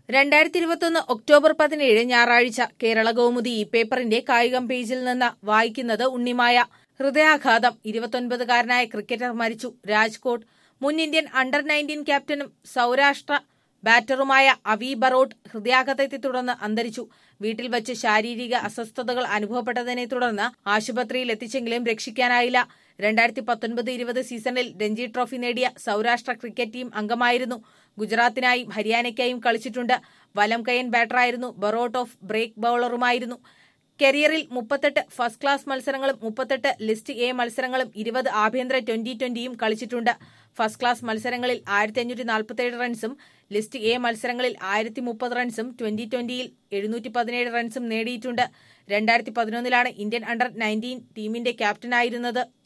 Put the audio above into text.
രണ്ടായിരത്തി ഇരുപത്തൊന്ന് ഒക്ടോബർ പതിനേഴ് ഞായറാഴ്ച കേരള കൗമുദി ഈ പേപ്പറിന്റെ കായികം പേജിൽ നിന്ന് വായിക്കുന്നത് ഉണ്ണിമായ ഹൃദയാഘാതം ഇരുപത്തൊൻപതുകാരനായ ക്രിക്കറ്റർ മരിച്ചു രാജ്കോട്ട് മുൻ ഇന്ത്യൻ അണ്ടർ നയൻറ്റീൻ ക്യാപ്റ്റനും സൗരാഷ്ട്ര ബാറ്ററുമായ അവി ബറോട്ട് ഹൃദയാഘാതത്തെ തുടർന്ന് അന്തരിച്ചു വീട്ടിൽ വച്ച് ശാരീരിക അസ്വസ്ഥതകൾ അനുഭവപ്പെട്ടതിനെ തുടർന്ന് ആശുപത്രിയിൽ എത്തിച്ചെങ്കിലും രക്ഷിക്കാനായില്ല രണ്ടായിരത്തി പത്തൊൻപത് ഇരുപത് സീസണിൽ രഞ്ജി ട്രോഫി നേടിയ സൗരാഷ്ട്ര ക്രിക്കറ്റ് ടീം അംഗമായിരുന്നു ഗുജറാത്തിനായും ഹരിയാനയ്ക്കായും കളിച്ചിട്ടുണ്ട് വലം കയ്യൻ ബാറ്ററായിരുന്നു ബറോട്ട് ഓഫ് ബ്രേക്ക് ബൌളറുമായിരുന്നു കരിയറിൽ മുപ്പത്തെട്ട് ഫസ്റ്റ് ക്ലാസ് മത്സരങ്ങളും മുപ്പത്തെട്ട് ലിസ്റ്റ് എ മത്സരങ്ങളും ഇരുപത് ആഭ്യന്തര ട്വന്റി ട്വന്റിയും കളിച്ചിട്ടുണ്ട് ഫസ്റ്റ് ക്ലാസ് മത്സരങ്ങളിൽ ആയിരത്തി അഞ്ഞൂറ്റി നാൽപ്പത്തേഴ് റൺസും ലിസ്റ്റ് എ മത്സരങ്ങളിൽ ആയിരത്തി മുപ്പത് റൺസും ട്വന്റി ട്വന്റിയിൽ എഴുന്നൂറ്റി പതിനേഴ് റൺസും നേടിയിട്ടുണ്ട് രണ്ടായിരത്തി പതിനൊന്നിലാണ് ഇന്ത്യൻ അണ്ടർ നയൻറ്റീൻ ടീമിന്റെ ക്യാപ്റ്റനായിരുന്നത്